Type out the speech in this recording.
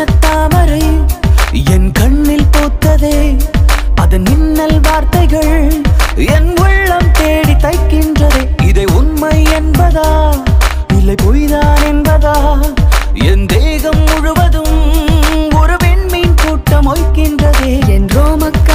வண்ணத்தாமரை என் கண்ணில் பூத்ததே அதன் மின்னல் வார்த்தைகள் என் உள்ளம் தேடி தைக்கின்றதே இதை உண்மை என்பதா இல்லை பொய்தான் என்பதா என் தேகம் முழுவதும் ஒரு வெண்மீன் கூட்டம் ஒய்க்கின்றதே என் ரோமக்க